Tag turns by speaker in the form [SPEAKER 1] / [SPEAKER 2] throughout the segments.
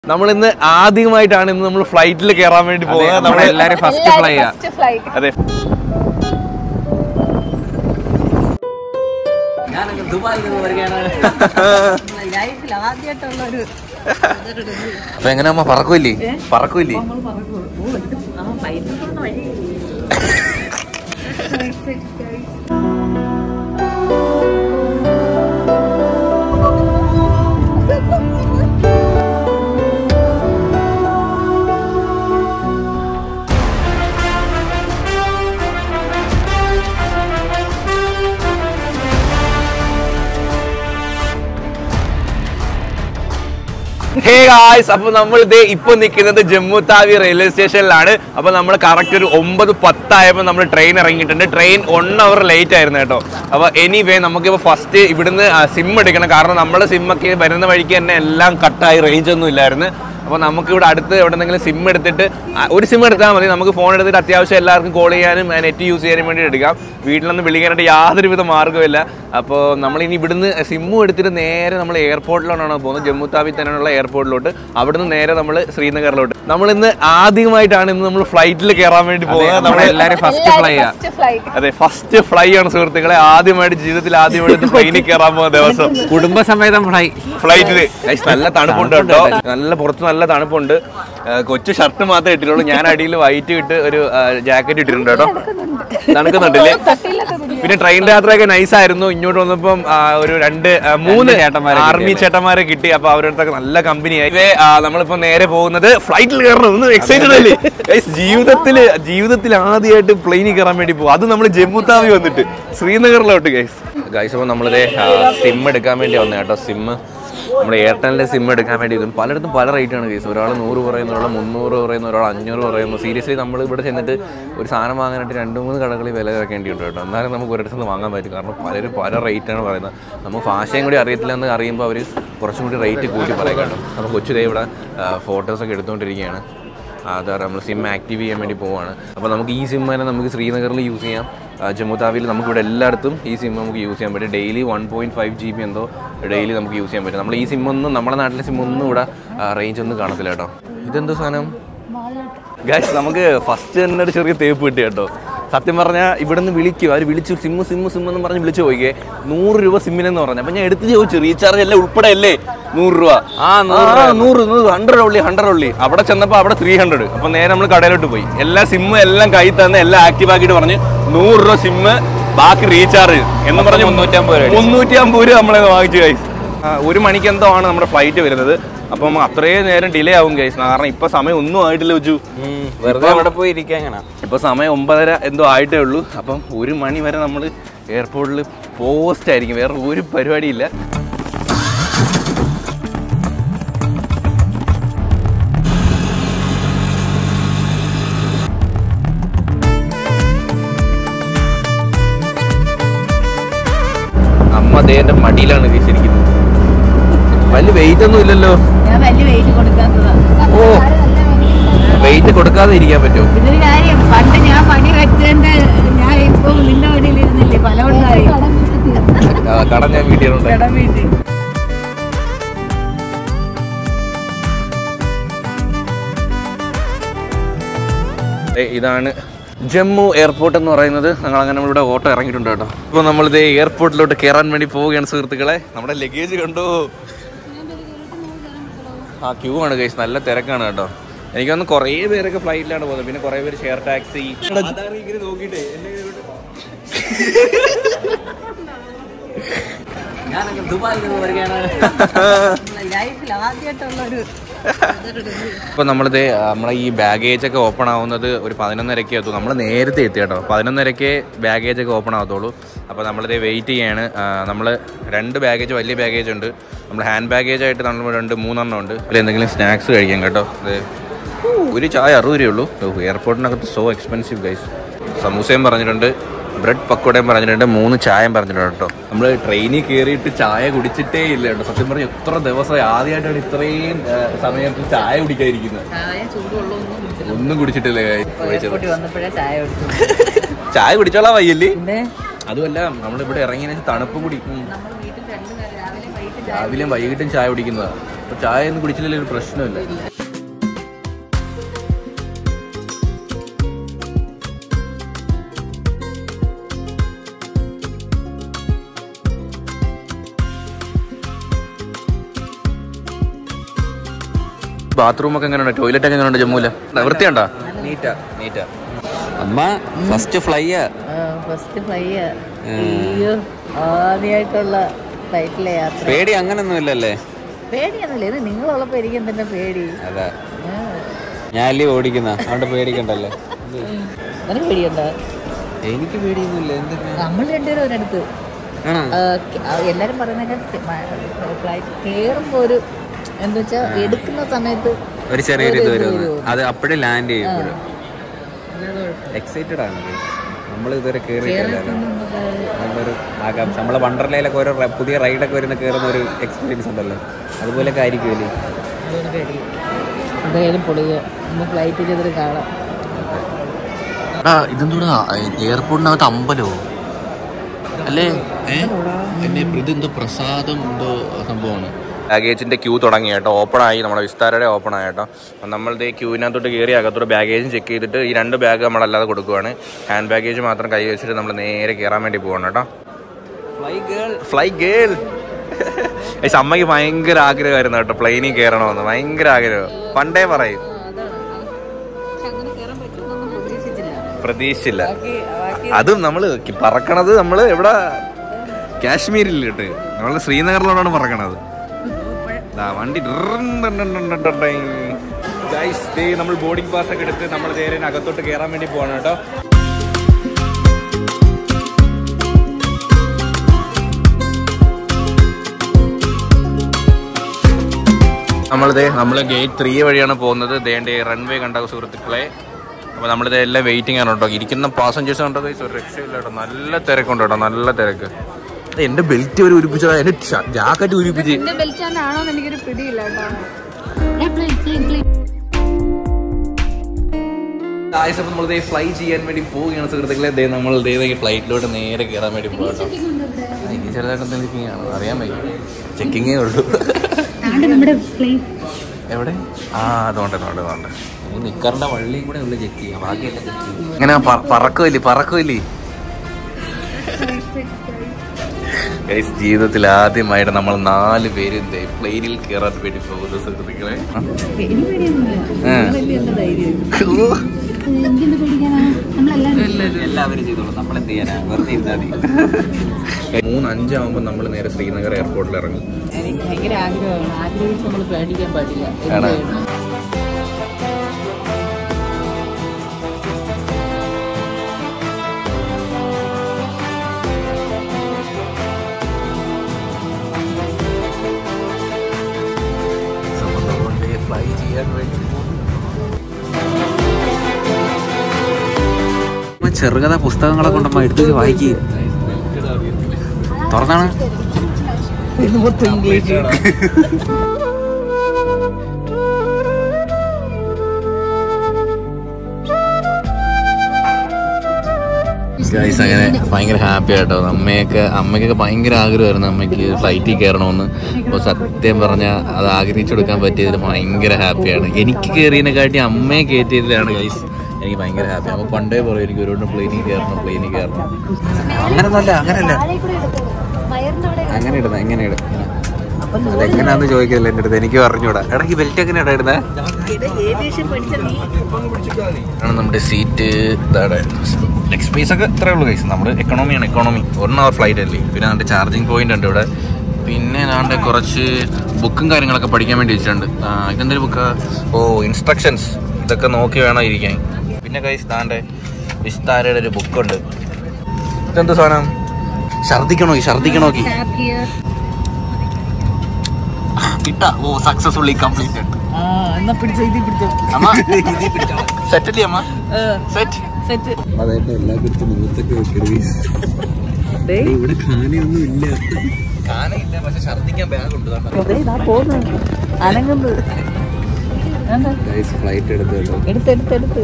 [SPEAKER 1] നമ്മൾ ഇന്ന് ആദ്യമായിട്ടാണ് ഇന്ന് നമ്മൾ ഫ്ലൈറ്റിൽ കയറാൻ വേണ്ടി പോകുന്നത് നമ്മൾ
[SPEAKER 2] എല്ലാരും ഫസ്റ്റ് ഫ്ലൈ ആ
[SPEAKER 3] ഫസ്റ്റ് ഫ്ലൈറ്റ്
[SPEAKER 1] അതെ
[SPEAKER 2] ഞാനങ്ങ് ദുബായിൽ നിന്ന് വരികയാണ്
[SPEAKER 3] ലൈഫിൽ ആദ്യമായിട്ടുള്ള ഒരു
[SPEAKER 1] അപ്പൊ എങ്ങനെ അമ്മ പറക്കൂല്ലേ പറക്കൂല്ലേ
[SPEAKER 3] ആ ഫ്ലൈറ്റ് വഴി
[SPEAKER 1] ഹേ ഗായ്സ് അപ്പൊ നമ്മൾ ഇതേ ഇപ്പൊ നിൽക്കുന്നത് ജമ്മു താവി റെയിൽവേ സ്റ്റേഷനിലാണ് അപ്പൊ നമ്മൾ കറക്റ്റ് ഒരു ഒമ്പത് പത്തായപ്പോൾ നമ്മൾ ട്രെയിൻ ഇറങ്ങിയിട്ടുണ്ട് ട്രെയിൻ വൺ അവർ ലേറ്റ് ആയിരുന്നു കേട്ടോ അപ്പൊ എനിവേ നമുക്കിപ്പോ ഫസ്റ്റ് ഇവിടുന്ന് സിം എടുക്കണം കാരണം നമ്മുടെ സിമ്മൊക്കെ വരുന്ന വഴിക്ക് തന്നെ എല്ലാം കട്ടായി റേഞ്ച് ഒന്നും ഇല്ലായിരുന്നു അപ്പോൾ നമുക്ക് ഇവിടെ അടുത്ത് എവിടെന്നെങ്കിലും സിം എടുത്തിട്ട് ആ, ഒരു സിം എടുത്താൽ മതി നമുക്ക് ഫോൺ എടുത്തിട്ട് അത്യാവശ്യം എല്ലാവർക്കും കോൾ ചെയ്യാനും നെറ്റ് യൂസ് ചെയ്യാനും വേണ്ടി എടുക്കാം വീട്ടിലൊന്നും വിളിക്കാനായിട്ട് യാതൊരുവിധ മാർഗ്ഗമില്ല അപ്പോൾ നമ്മളിനി ഇവിടുന്ന് സിമ്മും എടുത്തിട്ട് നേരെ നമ്മൾ എയർപോർട്ടിലോട്ടാണ് പോകുന്നത് ജമ്മു താവി തന്നെയുള്ള എയർപോർട്ടിലോട്ട് അവിടുന്ന് നേരെ നമ്മൾ ശ്രീനഗറിലോട്ട് നമ്മൾ ഇന്ന് ആദ്യമായിട്ടാണ് ഇന്ന് നമ്മൾ ഫ്ലൈറ്റിൽ കയറാൻ വേണ്ടി പോകുന്നത് നമ്മൾ
[SPEAKER 2] എല്ലാരും ഫസ്റ്റ് ഫ്ലൈ ആ
[SPEAKER 3] ഫസ്റ്റ് ഫ്ലൈറ്റ്
[SPEAKER 1] അതെ ഫസ്റ്റ് ഫ്ലൈ ആണ് സുഹൃത്തുക്കളെ ആദ്യമായിട്ട് ജീവിതത്തിൽ ആദ്യമായിട്ട് ട്രെയിനിൽ കയറാൻ പോകുന്ന ദിവസം
[SPEAKER 2] കുടുംബസമേതം ഫ്ലൈ
[SPEAKER 1] ഫ്ലൈറ്റില് നല്ല തണുപ്പുണ്ട് കേട്ടോ നല്ല പുറത്ത് നല്ല തണുപ്പുണ്ട് ആ, കൊച്ചു ഷർട്ട് മാത്രമേ ഇട്ടിട്ടുള്ളൂ ഞാൻ അടിയിൽ വൈറ്റ് ഇട്ട് ഒരു ജാക്കറ്റ് ഇട്ടിട്ടുണ്ട് കേട്ടോ തണുക്കുന്നുണ്ടല്ലേ പിന്നെ ട്രെയിൻ യാത്രയൊക്കെ നൈസ് ആയിരുന്നു ഇങ്ങോട്ട് വന്നപ്പം ആ, ഒരു രണ്ട് ആ, മൂന്ന്
[SPEAKER 2] ചേട്ടന്മാരെ
[SPEAKER 1] ആർമി ചേട്ടന്മാരെ കിട്ടി അപ്പൊ അവരുടെ നല്ല കമ്പനിയായി ഇവേ, ആ, നമ്മളിപ്പോ നേരെ പോകുന്നത് ഫ്ലൈറ്റിൽ കയറണം ഒന്ന് എക്സൈറ്റഡ് അല്ലേ Guys, ജീവിതത്തില് ജീവിതത്തിൽ ആദ്യമായിട്ട് പ്ലെയിനിൽ കയറാൻ വേണ്ടി പോകും അത് നമ്മൾ ജമ്മു താവി വന്നിട്ട് ശ്രീനഗറിലോട്ട് ഗൈസ് ഗൈസ് അപ്പോൾ നമ്മളിതേ സിം എടുക്കാൻ വേണ്ടി വന്ന കേട്ടോ സിം നമ്മുടെ എയർടെലിന്റെ സിം എടുക്കാൻ വേണ്ടി ഇതും പലയിടത്തും പല റേറ്റ് ആണ് കേസ് ഒരാൾ നൂറ് പറയുന്നു ഒരാൾ മുന്നൂറ് പറയുന്നു ഒരാൾ അഞ്ഞൂറ് പറയുന്നു സീരിയസ്ലി നമ്മൾ ഇവിടെ ചെന്നിട്ട് ഒരു സാധനം വാങ്ങാനായിട്ട് രണ്ട് മൂന്ന് കടകളിൽ വില ഇറക്കേണ്ടിയുണ്ട് കേട്ടോ എന്നാലും നമുക്ക് ഒരിടത്ത് നിന്ന് വാങ്ങാൻ പറ്റും കാരണം പലരും പല റേറ്റാണ് പറയുന്നത് നമുക്ക് ഭാഷയും കൂടി അറിയത്തില്ല എന്ന് അറിയുമ്പോൾ അവർ കുറച്ചും കൂടി റേറ്റ് കൂട്ടി പറയും കേട്ടോ അപ്പോൾ കൊച്ചു ദേ ഇവിടെ ഫോട്ടോസൊക്കെ എടുത്തുകൊണ്ടിരിക്കുകയാണ് അതാ നമ്മൾ സിം ആക്റ്റീവ് ചെയ്യാൻ വേണ്ടി പോവാണ് അപ്പോൾ നമുക്ക് ഈ സിം തന്നെ നമുക്ക് ശ്രീനഗറിൽ യൂസ് ചെയ്യാം ആ, ജമ്മു താവിയിൽ നമുക്ക് ഇവിടെ എല്ലായിടത്തും ഈ സിം നമുക്ക് യൂസ് ചെയ്യാൻ പറ്റും daily one point five G B എന്തോ ഡെയിലി നമുക്ക് യൂസ് ചെയ്യാൻ പറ്റും നമ്മൾ ഈ സിം ഒന്നും നമ്മുടെ നാട്ടിലെ സിം ഒന്നും ഇവിടെ റേഞ്ച് ഒന്നും കാണത്തില്ല കേട്ടോ ഇതെന്തോ സാധനം ഗായ്സ് നമുക്ക് ഫസ്റ്റ് തന്നെ ഒരു ചെറിയ തേപ്പ് കിട്ടി കേട്ടോ സത്യം പറഞ്ഞാൽ ഇവിടെ നിന്ന് വിളിക്കും അവർ വിളിച്ചു സിമ്മ് സിമ്മ് സിമ്മ് എന്ന് പറഞ്ഞ് വിളിച്ചു പോയിക്കേ നൂറ് രൂപ സിമ്മിനെന്ന് പറഞ്ഞു അപ്പം ഞാൻ എടുത്ത് ചോദിച്ചു റീചാർജ് എല്ലാം ഉൾപ്പെടെ അല്ലേ നൂറ് രൂപ ആ നൂറ് നൂറ് നൂറ് ഹൺഡ്രഡ് ഉള്ളി ഹൺഡ്രഡ് ഉള്ളി അവിടെ ചെന്നപ്പോൾ അവിടെ ത്രീ ഹൺഡ്രഡ് അപ്പം നേരെ നമ്മൾ കടയിലോട്ട് പോയി എല്ലാ സിമ്മും എല്ലാം കൈ തന്നെ എല്ലാം ആക്റ്റീവ് ആക്കിയിട്ട് പറഞ്ഞ് നൂറ് രൂപ സിമ്മ് ബാക്കി റീചാർജ് എന്ന് പറഞ്ഞ്
[SPEAKER 2] മുന്നൂറ്റമ്പത് രൂപ
[SPEAKER 1] മുന്നൂറ്റി അമ്പത് രൂപ നമ്മളെ വാങ്ങിച്ചു ഗൈസ് ഒരു മണിക്ക് എന്തോ ആണ് നമ്മുടെ ഫ്ലൈറ്റ് വരുന്നത് അപ്പം അത്രയും നേരം ഡിലേ ആവും ഗൈസ് കാരണം ഇപ്പൊ സമയം ഒന്നും ആയിട്ടില്ല വെച്ചു
[SPEAKER 2] വെറുതെ അവിടെ പോയി ഇരിക്കാൻ എങ്ങനെ
[SPEAKER 1] ഇപ്പൊ സമയം ഒമ്പതര എന്തോ ആയിട്ടേ ഉള്ളൂ അപ്പം ഒരു മണി വരെ നമ്മൾ എയർപോർട്ടിൽ പോസ്റ്റ് ആയിരിക്കും വേറെ ഒരു പരിപാടിയില്ല അമ്മ അദ്ദേഹന്റെ മടിയിലാണ് വീശിരിക്കുന്നത് വലിയ വെയിറ്റ് ഒന്നും ഇല്ലല്ലോ
[SPEAKER 3] ഞാൻ വലിയ വെയിറ്റ് കൊടുക്കാത്തതാണ്
[SPEAKER 1] ഓ വെയിറ്റ് കൊടുക്കാതെ ഇരിക്കാൻ പറ്റുമോ
[SPEAKER 3] ഇതൊരു കാര്യം പണ്ട് ഞാൻ പണി വെച്ചതിന്റെ ഞാൻ ഇപ്പൊ നിന്റെ വഴിയിൽ ഇരുന്നില്ലേ പല കൊണ്ടായി
[SPEAKER 1] ആ, കട ഞാൻ വീട്ടിലുണ്ട്
[SPEAKER 3] കടം വീട്ടിൽ
[SPEAKER 1] ഏ, ഇതാണ് ജമ്മു എയർപോർട്ട് എന്ന് പറയുന്നത് ഞങ്ങൾ അങ്ങനെ ഇവിടെ ഓട്ടോ ഇറങ്ങിയിട്ടുണ്ട് കേട്ടോ ഇപ്പോൾ നമ്മളിത് എയർപോർട്ടിലോട്ട് കയറാൻ വേണ്ടി പോവുകയാണ് സുഹൃത്തുക്കളെ നമ്മുടെ ലഗേജ് കണ്ടോ ആ ക്യൂ ആണ് കേസ് നല്ല തിരക്കാണ് കേട്ടോ എനിക്കൊന്ന് കുറേ പേരൊക്കെ ഫ്ലൈറ്റിലാണ് പോകുന്നത് പിന്നെ കുറേ പേര് ഷെയർ ടാക്സി
[SPEAKER 2] ഞാനങ്ങ് ദുബായിൽ നിന്ന് വരികയാണ്
[SPEAKER 3] ലൈഫിൽ ആദ്യമായിട്ടുള്ള ഒരു
[SPEAKER 1] ഇപ്പോൾ നമ്മളിത് നമ്മളെ ഈ ബാഗേജ് ഒക്കെ ഓപ്പൺ ആവുന്നത് ഒരു പതിനൊന്നരയ്ക്ക് എത്തും നമ്മൾ നേരത്തെ എത്തി കേട്ടോ പതിനൊന്നരയ്ക്ക് ബാഗേജ് ഒക്കെ ഓപ്പൺ ആവത്തുള്ളൂ അപ്പോൾ നമ്മളിത് വെയിറ്റ് ചെയ്യാണ് നമ്മൾ രണ്ട് ബാഗേജ് വലിയ ബാഗേജ് ഉണ്ട് നമ്മൾ ഹാൻഡ് ബാഗേജ് ആയിട്ട് നമ്മൾ രണ്ട് മൂന്നെണ്ണം ഉണ്ട് അതിൽ എന്തെങ്കിലും സ്നാക്സ് കഴിക്കാം കേട്ടോ അത് ഒരു ചായ അറുപത് രൂപയേ ഉള്ളൂ എയർപോർട്ടിനകത്ത് സോ എക്സ്പെൻസീവ് ഗൈസ് സമൂസയും പറഞ്ഞിട്ടുണ്ട് ബ്രെഡ് പക്കോടയും പറഞ്ഞിട്ടുണ്ട് മൂന്ന് ചായയും പറഞ്ഞിട്ടുണ്ട് കേട്ടോ നമ്മൾ ട്രെയിനിൽ കയറിയിട്ട് ചായ കുടിച്ചിട്ടേ ഇല്ല കേട്ടോ സത്യം പറഞ്ഞാൽ എത്ര ദിവസമായി ആദ്യമായിട്ടാണ് ഇത്രയും ആ, സമയത്ത് ചായ കുടിക്കാതിരിക്കുന്നത്
[SPEAKER 3] ചായ ചൂടുള്ളൊന്നും കുടിച്ചില്ല
[SPEAKER 1] ഒന്നും കുടിച്ചിട്ടില്ല guys.
[SPEAKER 3] എയർപോർട്ടിൽ വന്നപ്പോഴേ ചായ കുടിച്ചു
[SPEAKER 1] ചായ കുടിച്ചോളാം വയ്യല്ലേ
[SPEAKER 3] പിന്നെ
[SPEAKER 1] അതുമല്ല നമ്മളിവിടെ ഇറങ്ങിയതിന് തണുപ്പ് കുടി ഉം.
[SPEAKER 3] നമ്മൾ വീട്ടിൽ രണ്ടു നേരം രാവിലെ വൈകിട്ട്
[SPEAKER 1] രാവിലെയും വൈകിട്ടും ചായ കുടിക്കുന്നതാണ് അപ്പൊ ചായ ഒന്നും കുടിച്ചില്ലെങ്കിൽ ഒരു പ്രശ്നമില്ല ബാത്റൂം ഒക്കെ എങ്ങനെയുണ്ട് ടോയ്ലറ്റ് ഒക്കെ എങ്ങനെയുണ്ട് ജമ്മുവില് വൃത്തിയുണ്ടോ
[SPEAKER 2] നീറ്റാ നീറ്റാ അമ്മ ഫസ്റ്റ് ഫ്ലൈയാ
[SPEAKER 3] ഫസ്റ്റ് ഫ്ലൈ അയ്യോ ആദ്യമായിട്ടുള്ള ഫ്ലൈറ്റിലെ യാത്ര
[SPEAKER 2] പേടി അങ്ങനൊന്നും ഇല്ലല്ലേ
[SPEAKER 3] പേടിയൊന്നുമില്ല ഇത് നിങ്ങളുള്ളപ്പോ എനിക്കും തന്നെ പേടി
[SPEAKER 2] അതാ
[SPEAKER 3] ആ.
[SPEAKER 2] ഞാൻ അല്ലേ ഓടിക്കുന്ന അവിടെ പേടിക്കണ്ടല്ലോ
[SPEAKER 3] നിനക്ക് പേടിയുണ്ടോ
[SPEAKER 2] എനിക്ക് പേടിയൊന്നുമില്ല എന്തിനാ
[SPEAKER 3] നമ്മൾ രണ്ടുപേരും ഒരിടത്ത്
[SPEAKER 2] ആണോ
[SPEAKER 3] ആ, ക- ആ, എല്ലാരും പറയുന്നൊക്കെ ഫ്ലൈറ്റ് കേറുമ്പോ ഒരു എന്താ വെച്ചാ എടുക്കുന്ന സമയത്ത്
[SPEAKER 2] ഒരു ചെറിയൊരു
[SPEAKER 3] ഒരു
[SPEAKER 2] ഇത്
[SPEAKER 3] ഇത്
[SPEAKER 2] വരുന്നു
[SPEAKER 3] വരുമോ?
[SPEAKER 2] അത് അപ്പോഴേ ലാൻഡ്
[SPEAKER 3] ആ.
[SPEAKER 2] ചെയ്യുമ്പോഴും
[SPEAKER 3] അല്ലാതെ കുഴപ്പമില്ല.
[SPEAKER 2] എക്സൈറ്റഡ് ആണ് നമ്മൾ ഇതുവരെ കയറിയിട്ടില്ലല്ലോ
[SPEAKER 3] കേരളത്തിൽ
[SPEAKER 2] നല്ലൊരു ആകാംക്ഷ നമ്മളെ വണ്ടർലയിലൊക്കെ ഓരോ റ- പുതിയ റൈഡൊക്കെ വരുന്ന കയറുന്ന ഒരു എക്സ്പീരിയൻസ് ഉണ്ടല്ലോ അതുപോലൊക്കെ ആയിരിക്കുമല്ലേ
[SPEAKER 3] അതുകൊണ്ട് പേടി എന്തായാലും പൊളിക നമ്മൾ ഫ്ലൈറ്റ് ചെയ്തിട്ട് കാണാം
[SPEAKER 1] ഇതെന്തൂടാ എയർപോർട്ടിനകത്ത് അമ്പലമോ അല്ലേ എന്നെ ഇത് എന്തോ പ്രസാദം എന്തോ സംഭവമാണ് ബാഗേജിന്റെ ക്യൂ തുടങ്ങി കേട്ടോ ഓപ്പൺ ആയി നമ്മുടെ വിസ്താരയുടെ ഓപ്പൺ ആയി കേട്ടോ അപ്പം നമ്മൾ ഈ ക്യൂവിനകത്തോട്ട് കയറി അകത്തോട്ട് ബാഗേജും ചെക്ക് ചെയ്തിട്ട് ഈ രണ്ട് ബാഗ് നമ്മളല്ലാതെ കൊടുക്കുവാണ് ഹാൻഡ് ബാഗേജ് മാത്രം കൈ വെച്ചിട്ട് നമ്മൾ നേരെ കയറാൻ വേണ്ടി പോവാണ് കേട്ടോ
[SPEAKER 2] ഫ്ലൈ ഗേൾ
[SPEAKER 1] ഫ്ലൈ ഗേൾ അമ്മയ്ക്ക് ഭയങ്കര ആഗ്രഹമായിരുന്നു കേട്ടോ പ്ലെയിനിൽ കയറണമെന്ന് ഭയങ്കര ആഗ്രഹം പണ്ടേ പറയും പ്രതീക്ഷിച്ചില്ല അതും നമ്മള് കി- പറക്കണത് നമ്മള് എവിടെ കാശ്മീരിൽ കേട്ട് നമ്മള് ശ്രീനഗറിലോടാണ് പറക്കണത് ദാ വണ്ടി ഡ്രൻ ഡൺ ഡൺ ഡൺ ഡൺ ഡൺ ഡൺ. Guys, ദേ നമ്മൾ ബോർഡിംഗ് പാസ് ഒക്കെ എടുത്ത് നമ്മൾ നേരെ അകത്തോട്ട് കയറാൻ വേണ്ടി പോവാണ് കേട്ടോ നമ്മളിത് നമ്മൾ ഗേറ്റ് ത്രീ വഴിയാണ് പോകുന്നത് ദേണ്ട റൺവേ കണ്ട സുഹൃത്തുക്കളെ അപ്പോൾ നമ്മളിത് എല്ലാം വെയിറ്റിംഗ് ആണ് കേട്ടോ ഇരിക്കുന്ന പാസഞ്ചേഴ്സ് കണ്ടോ guys, ഒരു രക്ഷയില്ല കേട്ടോ നല്ല തിരക്കുണ്ട് കേട്ടോ നല്ല തിരക്ക് ഇത് എന്റെ ബെൽറ്റ് ഒരു ഉരിപ്പിച്ചതാ എന്റെ ജാക്കറ്റ് ഉരിപ്പിച്ച്
[SPEAKER 3] എന്റെ ബെൽറ്റ് ആണോന്ന് എനിക്കൊരു പിടിയില്ല കേട്ടോ
[SPEAKER 1] ആഴ്ച നമ്മൾ ഫ്ലൈ ചെയ്യാൻ വേണ്ടി പോവുകയാണ് സുഹൃത്തുക്കളെ ദേ നമ്മൾ ദേ ഫ്ലൈറ്റിലോട്ട് നേരെ കയറാൻ വേണ്ടി പോകട്ടോ ഇനി ചെറുതായിട്ട് ചെക്കിംഗ് ആണ് അറിയാൻ വയ്യ ചെക്കിങ്ങേ ഉള്ളൂ
[SPEAKER 3] നമ്മുടെ പ്ലെയിൻ
[SPEAKER 1] എവിടെ ആ അതുകൊണ്ട് അതുകൊണ്ട് അതുകൊണ്ട്
[SPEAKER 2] നിക്കറിന്റെ വള്ളി കൂടെ ഉള്ളു ചെക്ക് ചെയ്യാം ബാക്കിയെല്ലാം ചെക്ക് ചെയ്യും
[SPEAKER 1] ഇങ്ങനെ പ- പറക്കുമല്ലേ പറക്കുമല്ലേ ഗൈസ് ജീവിതത്തിൽ ആദ്യമായിട്ട് നമ്മൾ നാല് പേര് എന്തേ പ്ലെയിനിൽ കയറാൻ വേണ്ടി പോകുന്ന സുഹൃത്തുക്കളെ
[SPEAKER 3] പേടി പേടിയൊന്നുമില്ല
[SPEAKER 1] ആ.
[SPEAKER 3] നിങ്ങളല്ലേ എന്റെ ധൈര്യം
[SPEAKER 1] ഓ.
[SPEAKER 3] എന്തിന്റെ പേടിക്കാനാ നമ്മളെല്ലാരും
[SPEAKER 2] എല്ലാവരും ചെയ്തോളൂ നമ്മൾ എന്ത് ചെയ്യാനാ വെറുതെ ഇരുന്നാ മതി
[SPEAKER 1] മൂന്ന് അഞ്ചാവുമ്പോൾ നമ്മൾ നേരെ ശ്രീനഗർ എയർപോർട്ടിൽ ഇറങ്ങും
[SPEAKER 3] എനിക്ക് ഭയങ്കര ആഗ്രഹമാണ് ആഗ്രഹിച്ച് നമ്മൾ പേടിക്കാൻ പാടില്ല എന്ത്
[SPEAKER 1] ആണോ?
[SPEAKER 3] ചെയ്യണം?
[SPEAKER 1] ഫ്ലൈ ചെയ്യാൻ വേണ്ടി
[SPEAKER 2] ചെറുകഥ പുസ്തകങ്ങളൊക്കെ ഉണ്ടമ്മ എടുത്തു വായിക്കുക തുറന്നാണ്
[SPEAKER 3] ഇത് മൊത്തം ഇംഗ്ലീഷ്
[SPEAKER 1] ഗൈസ് അങ്ങനെ ഭയങ്കര ഹാപ്പി ആയിട്ടോ അമ്മയൊക്കെ അമ്മയ്ക്കൊക്കെ ഭയങ്കര ആഗ്രഹമായിരുന്നു അമ്മയ്ക്ക് ഫ്ലൈറ്റിൽ കയറണമെന്ന് അപ്പോൾ സത്യം പറഞ്ഞാൽ അത് ആഗ്രഹിച്ചു കൊടുക്കാൻ പറ്റിയതിൽ ഭയങ്കര ഹാപ്പിയാണ് എനിക്ക് കയറിയതിനെക്കാട്ടി അമ്മയെ കയറ്റിയതിലാണ് ഗൈസ് എനിക്ക് ഭയങ്കര ഹാപ്പി അമ്മ പണ്ടേ പറയും എനിക്ക് ഒരു പ്ലെയിനിൽ കയറണം പ്ലെയിനിൽ കയറണം
[SPEAKER 2] അങ്ങനൊന്നല്ല അങ്ങനല്ല അങ്ങനെ ഇടുന്ന എങ്ങനെ ഇടും അതെങ്ങനെയാന്ന് ചോദിക്കില്ല എൻ്റെ അടുത്ത് എനിക്ക് പറഞ്ഞൂടാ എടാ ഈ ബെൽറ്റ് എങ്ങനെയാടാ ഇടുന്നത്
[SPEAKER 3] ഏവിയേഷൻ പഠിച്ച നീ
[SPEAKER 1] ആണ് നമ്മുടെ സീറ്റ് ഇതാണ് ലെഗ് സ്പേസ് ഒക്കെ ഇത്രേ ഉള്ളൂ കൈസ് നമ്മുടെ എക്കണോമിയാണ് എക്കണോമി വൺ അവർ ഫ്ലൈറ്റ് അല്ലേ പിന്നെ നമ്മുടെ ചാർജിങ് പോയിന്റ് ഉണ്ട് ഇവിടെ പിന്നെ നാണ്ട് കുറച്ച് ബുക്കും കാര്യങ്ങളൊക്കെ പഠിക്കാൻ വേണ്ടി വെച്ചിട്ടുണ്ട് ആ, ഇതെന്തൊരു ബുക്കാ ഓ ഇൻസ്ട്രക്ഷൻസ് ഇതൊക്കെ നോക്കി വേണം ഇരിക്കാൻ പിന്നെ കൈസ് താണ്ടെ വിസ്താരയുടെ ഒരു ബുക്കുണ്ട് ഇതെന്ത് സാധനം ഛർദിക്കണോ ഛർദിക്കണോക്കി
[SPEAKER 3] ഹാപ്പിയർ
[SPEAKER 1] കിട്ടാ ഓ സക്സസ്ഫുള്ളി കംപ്ലീറ്റഡ്
[SPEAKER 3] ആ എന്നാ പിടിച്ചോ ഇത് പിടിച്ചോ
[SPEAKER 1] അമ്മ സെറ്റ് അല്ലേ അമ്മ സെറ്റ്
[SPEAKER 3] സെറ്റ്
[SPEAKER 2] അതായിട്ട് എല്ലാ കുറിച്ച് മുഖത്തൊക്കെ വെക്കരുത് ഇവിടെ ഖാനയൊന്നും ഇല്ല
[SPEAKER 1] കാനയില്ല പക്ഷെ ഛർദിക്കാൻ ബാഗ് ഉണ്ട് കേട്ടോ
[SPEAKER 3] ഇതാ പോന്നു അനങ്ങുന്നു എന്താ
[SPEAKER 2] ഫ്ലൈറ്റ് എടുത്തല്ലോ
[SPEAKER 3] എടുത്തെടുത്തെടുത്ത്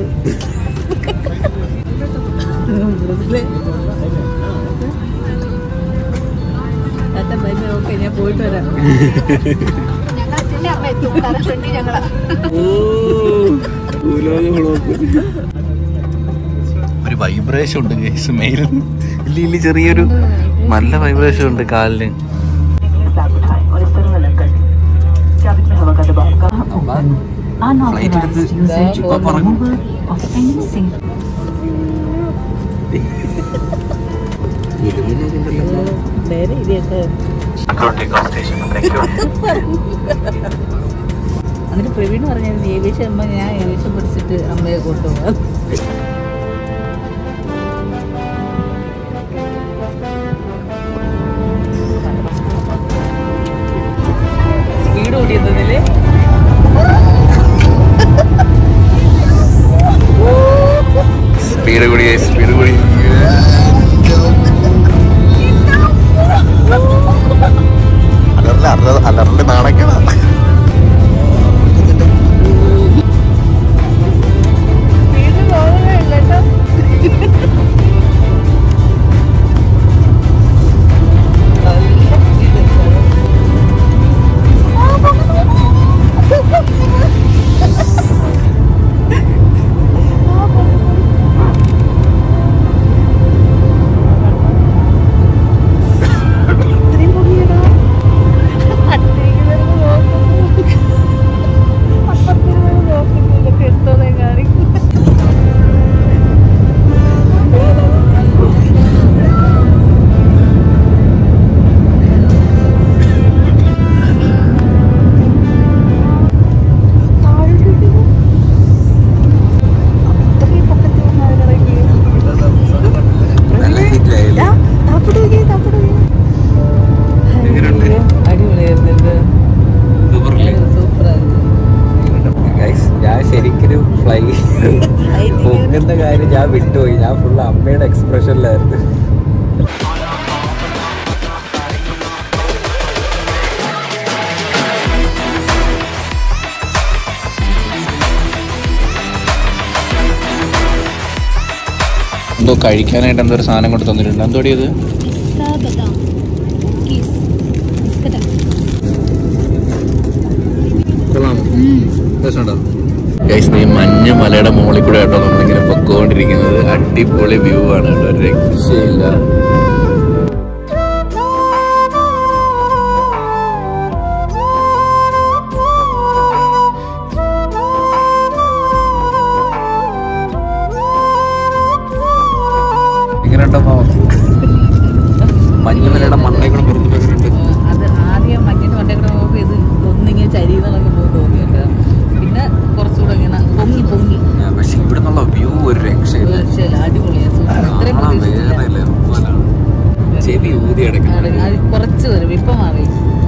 [SPEAKER 3] ഓക്കെ ഞാൻ പോയിട്ട് വരാം ഫ്രണ്ട് അമ്മ എത്തും കാരണം ഫ്രണ്ട് ഞങ്ങളാ
[SPEAKER 1] ഒരു വൈബ്രേഷൻ ഉണ്ട് ഗൈസ് മെയിൽ ഇല്ല ഇല്ല ചെറിയൊരു നല്ല വൈബ്രേഷൻ ഉണ്ട് കാലിന് ഫ്ലൈറ്റ് എടുത്ത് ഇപ്പൊ പറഞ്ഞു
[SPEAKER 3] എന്നിട്ട് പ്രവീൺ പറഞ്ഞായിരുന്നു ഏവിയേഷൻ അമ്മ ഞാൻ ഏവിയേഷൻ പഠിച്ചിട്ട് അമ്മയെ കൊണ്ടുപോകാം സ്പീഡ് കൂടിയതില്
[SPEAKER 1] സ്പീഡ് കൂടി സ്പീഡ് കൂടി അലറില്ല അലറിന്റെ നാണക്കേടാ
[SPEAKER 3] സ്പീഡ് പോകുന്നില്ല കേട്ടോ
[SPEAKER 2] നല്ല ഹിറ്റായില്ലേ എങ്ങനെയുണ്ട് സൂപ്പറല്ലേ ഗൈസ് ഞാൻ ശരിക്കും ഫ്ലൈ പൊങ്ങുന്ന കാര്യം ഞാൻ വിട്ടുപോയി ഞാൻ ഫുൾ അമ്മയുടെ എക്സ്പ്രഷനിലായിരുന്നു
[SPEAKER 1] എന്തോ കഴിക്കാനായിട്ട് എന്തോ ഒരു സാധനം കൊണ്ട് തന്നിട്ടുണ്ട് എന്തോടി ഇത് ഗൈസ് നീ മഞ്ഞ മലയുടെ മുകളിൽ കൂടെ കേട്ടോ നമ്മളിങ്ങനെ പൊക്കോണ്ടിരിക്കുന്നത് അടിപൊളി വ്യൂ ആണ് കേട്ടോ ഒരു രക്ഷയില്ല
[SPEAKER 2] എങ്ങനെയുണ്ടോ മഞ്ഞുമലയുടെ മണ്ണേ കൂടെ പുറത്തുണ്ട്
[SPEAKER 3] അത് ആദ്യം മഞ്ഞിന് കൊണ്ടേക്കൂടെ നോക്കി ഇത് ഒന്നിങ്ങനെ ചരിയെന്നുള്ളൊക്കെ പോയി തോന്നിയുണ്ട് പിന്നെ കുറച്ചുകൂടെ ഇങ്ങനെ പൊങ്ങി പൊങ്ങി
[SPEAKER 2] പക്ഷെ ഇവിടെ നിന്നുള്ള വ്യൂ ഒരു രക്ഷയില്ല
[SPEAKER 3] തീർച്ചയായും അടിപൊളിയാ സൂപ്പർ ഇത്രയും
[SPEAKER 2] കാണാൻ
[SPEAKER 3] പ്രതീക്ഷിച്ചില്ല
[SPEAKER 2] വേറെ ലെവലാണ്. ചെവി ഊതി
[SPEAKER 3] അത്
[SPEAKER 2] അടയ്ക്കണം
[SPEAKER 3] അത് കുറച്ച് വരും ഇപ്പൊ മാറി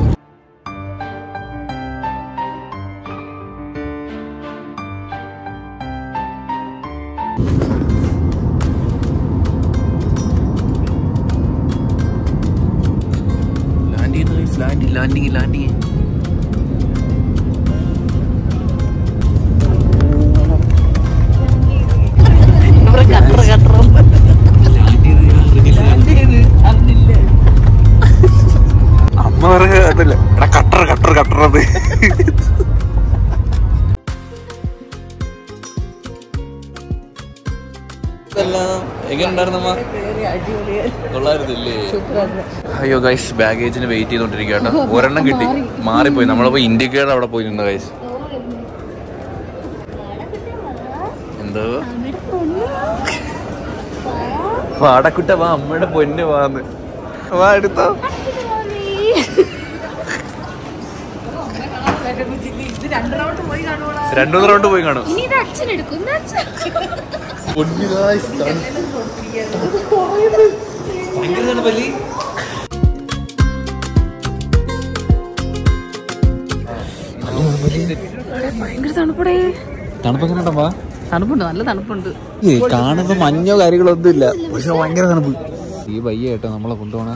[SPEAKER 1] ലാൻഡിങ് ലാൻഡിങ് ലാൻഡിങ് ലാൻഡിങ്
[SPEAKER 3] ഇവിടെ കട്ടർ കട്ടർ
[SPEAKER 2] അമ്മ പറയുക അതല്ല എടാ കട്ടർ കട്ടർ കട്ടർ അത്
[SPEAKER 1] എങ്ങനെയുണ്ടായിരുന്നമ്മ
[SPEAKER 3] അടിപൊളിയായി
[SPEAKER 1] കൊള്ളായിരുന്നില്ലേ
[SPEAKER 3] സൂപ്പറായിരുന്നു
[SPEAKER 1] അയ്യോ ഗൈസ് ബാഗേജിന് വെയിറ്റ് ചെയ്തോണ്ടിരിക്കുക കേട്ടോ ഒരെണ്ണം കിട്ടി മാറിപ്പോയി നമ്മളിപ്പോ ഇന്ത്യക്കാരുടെ അവിടെ പോയി നിന്ന ഗൈസ് എന്തോ വാടക്കുട്ട വാ അമ്മയുടെ പൊന്ന് വാന്ന് വാ എടുത്തോ രണ്ടു റൗണ്ട് പോയി കാണും
[SPEAKER 3] ഇനി ഇത് അച്ഛൻ എടുക്കും
[SPEAKER 1] പൊന്നു guys, തണു- ഭയങ്കര തണുപ്പല്ലേ?
[SPEAKER 3] ഭയങ്കര തണുപ്പടേ
[SPEAKER 2] തണുപ്പ് എങ്ങനെയുണ്ടപ്പാ
[SPEAKER 3] തണുപ്പുണ്ട് നല്ല തണുപ്പുണ്ട്
[SPEAKER 2] കാണുമ്പോ മഞ്ഞോ കാര്യങ്ങളൊന്നും ഇല്ല പക്ഷെ ഭയങ്കര തണുപ്പ് ഈ വയ്യ കേട്ടോ നമ്മളെ കൊണ്ടുപോണ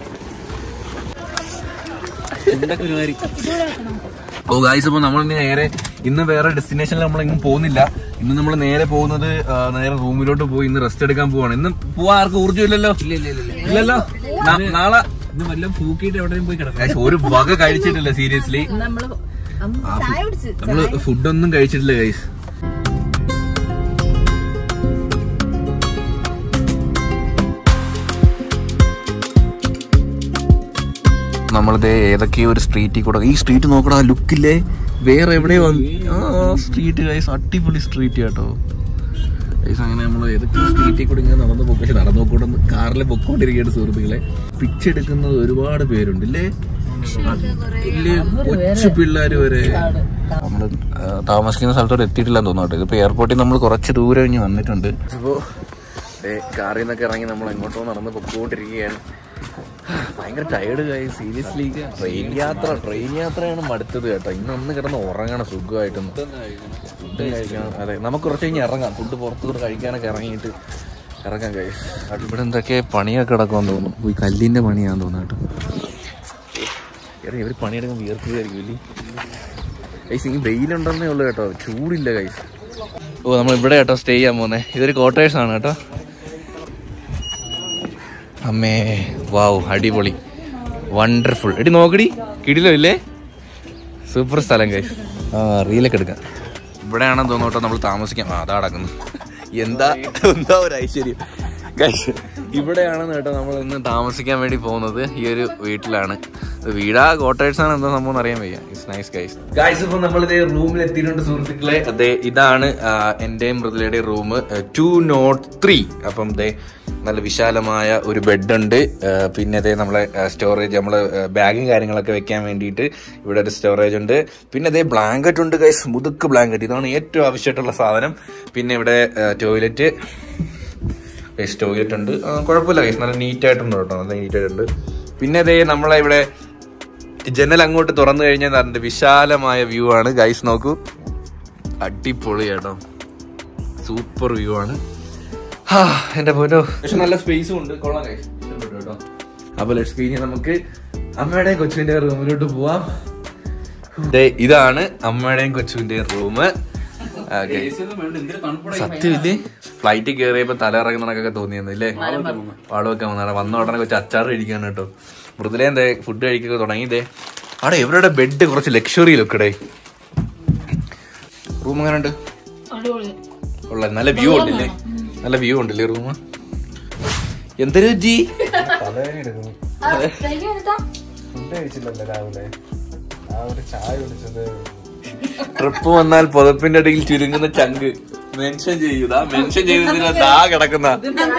[SPEAKER 1] ഓ ഗായ്സ് അപ്പൊ നമ്മൾ നേരെ ഇന്ന് വേറെ ഡെസ്റ്റിനേഷനിൽ നമ്മൾ എങ്ങും പോകുന്നില്ല ഇന്ന് നമ്മൾ നേരെ പോകുന്നത് ആ, നേരെ റൂമിലോട്ട് പോയി ഇന്ന് റെസ്റ്റ് എടുക്കാൻ പോവാണ് ഇന്ന് പോവാൻ ആർക്കും ഊർജ്ജം ഇല്ലല്ലോ ഇല്ലല്ലോ നാ- നാളെ
[SPEAKER 2] ഇന്ന് വല്ലതും പൂക്കിയിട്ട് എവിടെയും പോയി കിടക്കാം
[SPEAKER 1] Guys, ഒരു വക കഴിച്ചിട്ടില്ല സീരിയസ്ലി
[SPEAKER 3] നമ്മള് ചായ കുടിച്ച്
[SPEAKER 1] നമ്മള് ഫുഡൊന്നും കഴിച്ചിട്ടില്ല ഗൈസ് നമ്മളിത് ഏതൊക്കെയോ ഒരു സ്ട്രീറ്റിൽ കൂടെ ഈ സ്ട്രീറ്റ് നോക്കടാ ലുക്കില്ലേ വേറെ എവിടെയോ വന്ന് ആ സ്ട്രീറ്റ് ഗൈസ് അടിപൊളി സ്ട്രീറ്റ് കേട്ടോ ഗൈസ് അങ്ങനെ നമ്മൾ ഏതൊക്കെയോ സ്ട്രീറ്റിൽ കൂടെ ഇങ്ങനെ നടന്നു പോകും പക്ഷെ നടന്നു പോക്കൂടെ കാറിൽ പൊക്കോണ്ടിരിക്കുകയാണ് സുഹൃത്തുക്കളെ പിച്ചെടുക്കുന്നത് ഒരുപാട് പേരുണ്ട് ഇല്ലേ ഇല്ലേ കൊച്ചു പിള്ളേർ വരെ നമ്മൾ താമസിക്കുന്ന സ്ഥലത്തോട് എത്തിയിട്ടില്ലെന്ന് തോന്നുന്നു കേട്ടോ ഇതിപ്പോ എയർപോർട്ടിൽ നമ്മൾ കുറച്ച് ദൂരം കഴിഞ്ഞ് വന്നിട്ടുണ്ട് ഇപ്പോ കാറിൽ നിന്നൊക്കെ ഇറങ്ങി നമ്മൾ എങ്ങോട്ടോ നടന്ന് പൊക്കോണ്ടിരിക്കുകയാണ് ഭയങ്കര ടയർഡ് കായി സീരിയസ്ലി ട്രെയിൻ യാത്ര ട്രെയിൻ യാത്രയാണ് മടുത്തത് കേട്ടോ ഇന്നൊന്ന് കിടന്ന് ഉറങ്ങണം സുഖമായിട്ടൊന്ന് ഫുഡ് കഴിക്കണം അതെ നമുക്ക് കുറച്ച് കഴിഞ്ഞ് ഇറങ്ങാം ഫുഡ് പുറത്തുകൂടെ കഴിക്കാനൊക്കെ ഇറങ്ങിയിട്ട് ഇറങ്ങാൻ കഴിയും ഇവിടെ എന്തൊക്കെ പണിയൊക്കെ കിടക്കുമെന്ന് തോന്നുന്നു ഈ കല്ലിന്റെ പണിയാന്ന് തോന്നുന്നു കേട്ടോ ഇവർ പണിയെടുക്കാൻ വിയർക്കുകയായിരിക്കും ഇല്ലേ ഗൈസ് ഈ വെയിലുണ്ടെന്നേ ഉള്ളു കേട്ടോ ചൂടില്ല ഗൈസ് ഓ നമ്മൾ ഇവിടെ കേട്ടോ സ്റ്റേ ചെയ്യാൻ പോകുന്നത് ഇതൊരു ക്വാർട്ടേഴ്സ് ആണ് കേട്ടോ അമ്മേ വാവ് അടിപൊളി വണ്ടർഫുൾ എടി നോക്കടി കിടിലോ ഇല്ലേ സൂപ്പർ സ്ഥലം കൈ ആ റീലൊക്കെ എടുക്കാം ഇവിടെയാണെന്ന് തോന്നുന്നു കേട്ടോ നമ്മൾ താമസിക്കാം ആ അതാ നടക്കുന്നു എന്താ എന്താ ഒരു ഐശ്വര്യം ഗൈസ് ഇവിടെയാണെന്ന് കേട്ടോ നമ്മൾ ഇന്ന് താമസിക്കാൻ വേണ്ടി പോകുന്നത് ഈ ഒരു വീട്ടിലാണ് ഇത് വീടാ കോട്ടേഴ്സ് ആണ് എന്താ സംഭവം അറിയാൻ വയ്യ ഇറ്റ്സ് നൈസ് ഗൈസ് ഗൈസ് ഇപ്പൊ നമ്മൾ ഇതേ റൂമിൽ എത്തിയിട്ടുണ്ട് സുഹൃത്തുക്കളെ അതെ ഇതാണ് ആ, എന്റെയും മൃദുലയുടെ റൂം ടു നോട്ട് ത്രീ അപ്പം ദേ നല്ല വിശാലമായ ഒരു ബെഡ് ഉണ്ട് ആ, പിന്നെ അതേ നമ്മളെ സ്റ്റോറേജ് നമ്മള് ബാഗും കാര്യങ്ങളൊക്കെ വെക്കാൻ വേണ്ടിയിട്ട് ഇവിടെ ഒരു സ്റ്റോറേജ് ഉണ്ട് പിന്നെ അതേ ബ്ലാങ്കറ്റ് ഉണ്ട് ഗൈസ് മുതുക്ക് ബ്ലാങ്കറ്റ് ഇതാണ് ഏറ്റവും ആവശ്യമായിട്ടുള്ള സാധനം പിന്നെ ഇവിടെ ടോയ്ലറ്റ് വേസ്റ്റ് ടോയ്ലറ്റ് ഉണ്ട് ആ, കുഴപ്പമില്ല ഗൈസ് നല്ല നീറ്റ് ആയിട്ടുണ്ട് കേട്ടോ നല്ല നീറ്റ് ആയിട്ടുണ്ട് പിന്നെ അതേ നമ്മളെ ഇവിടെ ജനൽ അങ്ങോട്ട് തുറന്നു കഴിഞ്ഞാൽ നല്ല വിശാലമായ വ്യൂ ആണ് ഗൈസ് നോക്കൂ അടിപൊളി കേട്ടോ സൂപ്പർ വ്യൂ ആണ് ഹാ, എന്റെ പോലോ പക്ഷെ നല്ല സ്പേസും ഉണ്ട് കൊള്ളാം ഗൈസ് ഇഷ്ടപ്പെട്ടു കേട്ടോ അപ്പൊ ലെറ്റ്സ് കഴിഞ്ഞ് നമുക്ക് അമ്മയുടെയും കൊച്ചുവിന്റെ റൂമിലോട്ട് പോവാം ദേ, ഇതാണ് അമ്മയുടെയും കൊച്ചുവിന്റെയും റൂം സത്യമില്ലേ ഫ്ലൈറ്റിൽ കയറിയപ്പോ തല ഇറങ്ങുന്നതൊക്കെ തോന്നിയെന്നില്ലേ പാടുവെക്കാൻ വന്നാണ് വന്ന ഉടനെ കൊച്ചു അച്ചാർ കഴിക്കാണ് കേട്ടോ മൃദുലേ എന്തേ ഫുഡ് കഴിക്കൊക്കെ തുടങ്ങിയതേ അവിടെ ഇവരുടെ ബെഡ് കുറച്ച് ലക്ഷറി ലുക്കടേ റൂം എങ്ങനെ ഉണ്ട് ഉള്ള നല്ല വ്യൂ ഉണ്ടല്ലേ നല്ല വ്യൂ ഉണ്ടല്ലേ റൂം എന്തൊരു ജി ട്രിപ്പ് വന്നാൽ പുതപ്പിന്റെ അടിയിൽ ചുരുങ്ങുന്ന ചങ്ക് മെൻഷൻ ചെയ്യുക മെൻഷൻ ചെയ്തതിന് ദാ കിടക്കുന്ന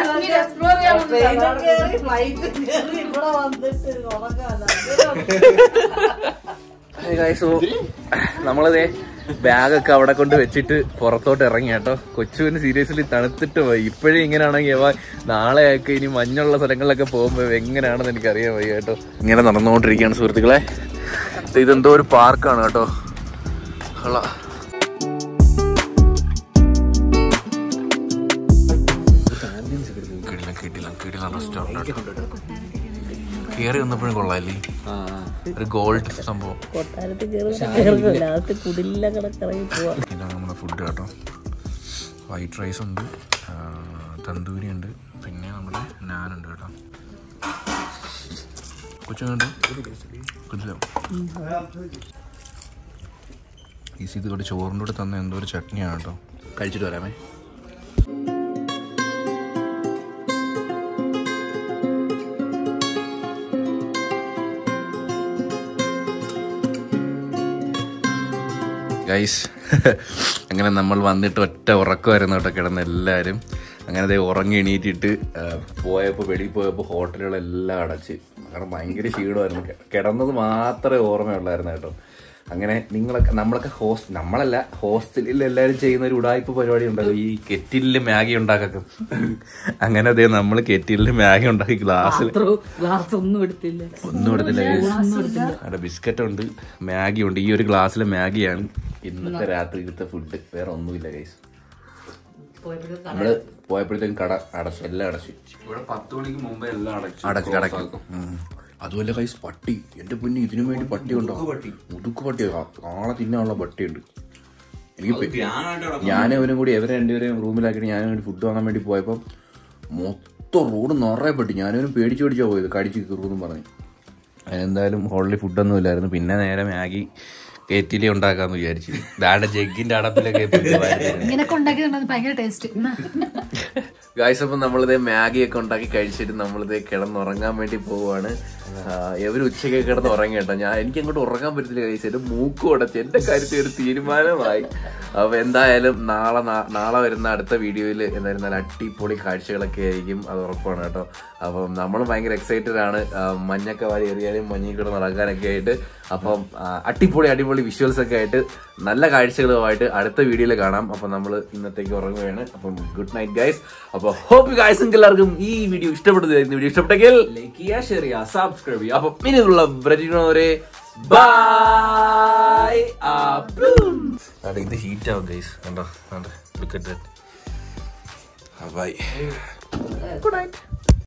[SPEAKER 1] നമ്മളതേ ബാഗൊക്കെ അവിടെ കൊണ്ട് വെച്ചിട്ട് പുറത്തോട്ട് ഇറങ്ങി കേട്ടോ കൊച്ചുവിന് സീരിയസ്ലി തണുത്തിട്ട് പോയി ഇപ്പോഴും ഇങ്ങനെയാണെങ്കിൽ അവ നാളെയൊക്കെ ഇനി മഞ്ഞുള്ള സ്ഥലങ്ങളിലൊക്കെ പോകുമ്പോ എങ്ങനെയാണെന്ന് എനിക്ക് അറിയാൻ വയ്യ കേട്ടോ ഇങ്ങനെ നടന്നുകൊണ്ടിരിക്കുകയാണ് സുഹൃത്തുക്കളെ ഇത് ഇതെന്തോ ഒരു പാർക്കാണ് കേട്ടോ കൊള്ളാം കിടിലം കിടിലം കിടിലം റെസ്റ്റോറൻറ്റ് കയറി വന്നപ്പോഴും കൊള്ളാല്ലേ ഒരു ഗോൾഡ് സംഭവം
[SPEAKER 3] കൊട്ടാരത്തിൽ കയറി ലാസ്റ്റ് കുടില്ല കിടക്കിറങ്ങി പോവാ
[SPEAKER 1] ഇതാണ് നമ്മുടെ ഫുഡ് കേട്ടോ വൈറ്റ് റൈസ് ഉണ്ട് ആ, തന്തൂരി ഉണ്ട് പിന്നെ നമ്മുടെ നാനുണ്ട് കേട്ടോ കൊച്ചുണ്ട് കുടിച്ചോ ഈസി ഇത് കൂടെ ചോറിൻ്റെ കൂടെ തന്ന എന്തോ ഒരു ചട്നിയാണ് കേട്ടോ കഴിച്ചിട്ട് വരാമേ ഗൈസ് അങ്ങനെ നമ്മൾ വന്നിട്ട് ഒറ്റ ഉറക്കമായിരുന്നു കേട്ടോ കിടന്ന് എല്ലാവരും അങ്ങനെ ദേ ഉറങ്ങി എണീറ്റിട്ട് ആ, പോയപ്പോൾ വെളിയിൽ പോയപ്പോൾ ഹോട്ടലുകളെല്ലാം അടച്ച് കാരണം ഭയങ്കര ക്ഷീണമായിരുന്നു കി- കിടന്നത് മാത്രമേ ഓർമ്മയുള്ളായിരുന്നു കേട്ടോ അങ്ങനെ നിങ്ങളൊക്കെ നമ്മളൊക്കെ ഹോസ്റ്റ് നമ്മളല്ല ഹോസ്റ്റലിൽ എല്ലാവരും ചെയ്യുന്ന ഒരു ഉടായ്പ പരിപാടി ഉണ്ടല്ലോ ഈ കെറ്റിലിൽ മാഗി ഉണ്ടാക്കും അങ്ങനെ അതേ നമ്മൾ കെറ്റിലിൽ മാഗി ഉണ്ടാക്കി ഗ്ലാസ്സിൽ
[SPEAKER 3] ഗ്ലാസ് ഒന്നും എടുത്തില്ല
[SPEAKER 1] ഒന്നും എടുത്തില്ല guys. അവിടെ ബിസ്ക്കറ്റ് ഉണ്ട് മാഗി ഉണ്ട് ഈ ഒരു ഗ്ലാസ്സിലെ മാഗിയാണ് ഇന്നത്തെ രാത്രിയിലത്തെ ഫുഡ് വേറെ ഒന്നുമില്ല ഗൈസ് നമ്മള് പോയപ്പോഴത്തേക്കും കട അടച്ചു എല്ലാം അടച്ചു
[SPEAKER 2] ഇവിടെ പത്ത് മണിക്ക് മുമ്പേ എല്ലാം അടച്ചു
[SPEAKER 1] അടച്ചു കടക്കും അതുമല്ല കൈസ് പട്ടി എന്റെ പൊന്നി ഇതിനു വേണ്ടി പട്ടി ഉണ്ടോ മുതുക്ക് പട്ടി ആളെ തിന്നാനുള്ള പട്ടിയുണ്ട് എനിക്ക് പെ- ഞാനും അവനും കൂടി എവരെ രണ്ടുപേരെയും റൂമിലാക്കിയിട്ട് ഞാനും വേണ്ടി ഫുഡ് വാങ്ങാൻ വേണ്ടി പോയപ്പോ മൊത്തം റോഡ് നിറയെ പട്ടി ഞാനവനും പേടിച്ചു പേടിച്ചാ പോയത് കടിച്ച് കീറുമെന്നും പറഞ്ഞു എന്തായാലും ഹോളിൽ ഫുഡൊന്നും ഇല്ലായിരുന്നു പിന്നെ നേരെ മാഗി കേറ്റിലി ഉണ്ടാക്കാന്ന് വിചാരിച്ചു ദാണ്ട ജഗ്ഗിന്റെ അടപ്പിലൊക്കെ
[SPEAKER 3] ഇങ്ങനൊക്കെ ഉണ്ടാക്കിയിട്ടുണ്ടെന്ന് ഭയങ്കര ടേസ്റ്റ്
[SPEAKER 1] ഗായ്സ് അപ്പം നമ്മളിത് മാഗി ഒക്കെ ഉണ്ടാക്കി കഴിച്ചിട്ട് നമ്മളിത് കിടന്നുറങ്ങാൻ വേണ്ടി പോവാണ് എവര് ഉച്ചയ്ക്ക് കിടന്ന് ഉറങ്ങി കേട്ടോ ഞാൻ എനിക്ക് അങ്ങോട്ട് ഉറങ്ങാൻ പറ്റത്തില്ല ഗൈസ് എന്റെ മൂക്ക് ഉടച്ച് എന്റെ കാര്യത്തിൽ ഒരു തീരുമാനമായി അപ്പൊ എന്തായാലും നാളെ നാ- നാളെ വരുന്ന അടുത്ത വീഡിയോയിൽ എന്തായാലും നല്ല അടിപൊളി കാഴ്ചകളൊക്കെ ആയിരിക്കും അത് ഉറപ്പാണ് കേട്ടോ അപ്പം നമ്മൾ ഭയങ്കര എക്സൈറ്റഡ് ആണ് ആ, മഞ്ഞൊക്കെ വാരി എറിയാനും മഞ്ഞിൽ കൂടെ നടക്കാനൊക്കെ ആയിട്ട് അപ്പം ആ, അടിപൊളി അടിപൊളി വിഷ്വൽസ് ഒക്കെ ആയിട്ട് നല്ല കാഴ്ചകളുമായിട്ട് അടുത്ത വീഡിയോയിൽ കാണാം അപ്പം നമ്മൾ ഇന്നത്തേക്ക് ഉറങ്ങുകയാണ് അപ്പം ഗുഡ് നൈറ്റ് ഗൈസ് അപ്പോൾ ഹോപ്പ് ഗൈസ് നിങ്ങൾക്ക് എല്ലാവർക്കും ഈ വീഡിയോ ഇഷ്ടപ്പെട്ടതായിരുന്നു വീഡിയോ ഇഷ്ടപ്പെട്ടെങ്കിൽ ലൈക്ക് ചെയ്യുക ഷെയർ ചെയ്യുക സബ്സ്ക്രൈബ് ചെയ്യുക അപ്പം ഇനിയുള്ള ബ്രജിനോരെ ബൈ ഇത് ഹീറ്റ് ആവും ഗൈസ് കണ്ടോ കണ്ടോ ബൈ ഗുഡ് നൈറ്റ്